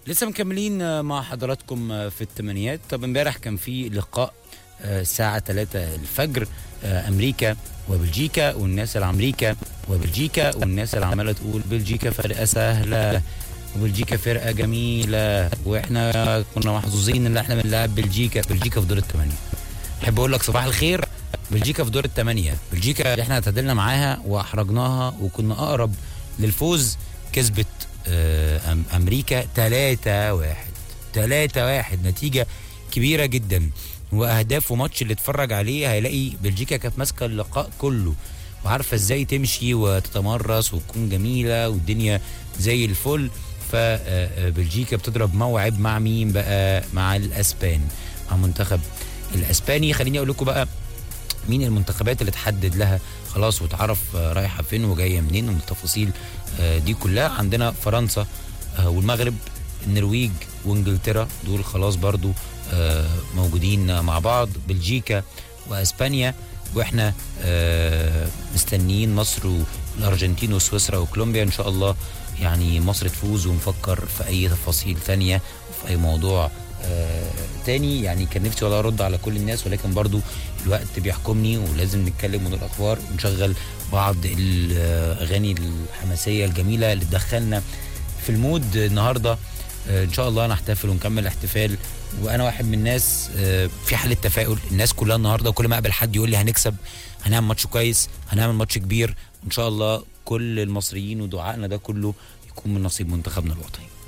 لسه مكملين مع حضراتكم في الثمانينات طب امبارح كان في لقاء آه، الساعة 3 الفجر آه، أمريكا وبلجيكا والناس الأمريكا وبلجيكا والناس اللي عمالة تقول بلجيكا فرقة سهلة وبلجيكا فرقة جميلة واحنا كنا محظوظين ان احنا بنلعب بلجيكا بلجيكا في دور الثمانية احب اقول لك صباح الخير بلجيكا في دور الثمانية بلجيكا اللي احنا تعادلنا معاها واحرجناها وكنا اقرب للفوز كسبت آه، أم- امريكا 3 1 3 1 نتيجة كبيرة جدا واهداف وماتش اللي اتفرج عليه هيلاقي بلجيكا كانت ماسكة اللقاء كله وعارفة ازاي تمشي وتتمرس وتكون جميلة والدنيا زي الفل فبلجيكا بتضرب موعد مع مين بقى مع الاسبان مع منتخب الاسباني خليني اقول لكم بقى مين المنتخبات اللي تحدد لها خلاص وتعرف آه، رايحه فين وجايه منين والتفاصيل آه، دي كلها عندنا فرنسا آه، والمغرب النرويج وانجلترا دول خلاص برضو آه، موجودين مع بعض بلجيكا واسبانيا واحنا آه، مستنيين مصر والارجنتين وسويسرا وكولومبيا ان شاء الله يعني مصر تفوز ونفكر في اي تفاصيل ثانيه وفي اي موضوع آه، تاني يعني كان نفسي والله ارد على كل الناس ولكن برضو الوقت بيحكمني ولازم نتكلم ونقول الاخبار ونشغل بعض الاغاني الحماسيه الجميله اللي تدخلنا في المود النهارده آه، ان شاء الله نحتفل ونكمل احتفال وانا واحد من الناس آه، في حاله تفاؤل الناس كلها النهارده وكل ما اقابل حد يقول لي هنكسب هنعمل ماتش كويس هنعمل ماتش كبير وان شاء الله كل المصريين ودعائنا ده كله يكون من نصيب منتخبنا الوطني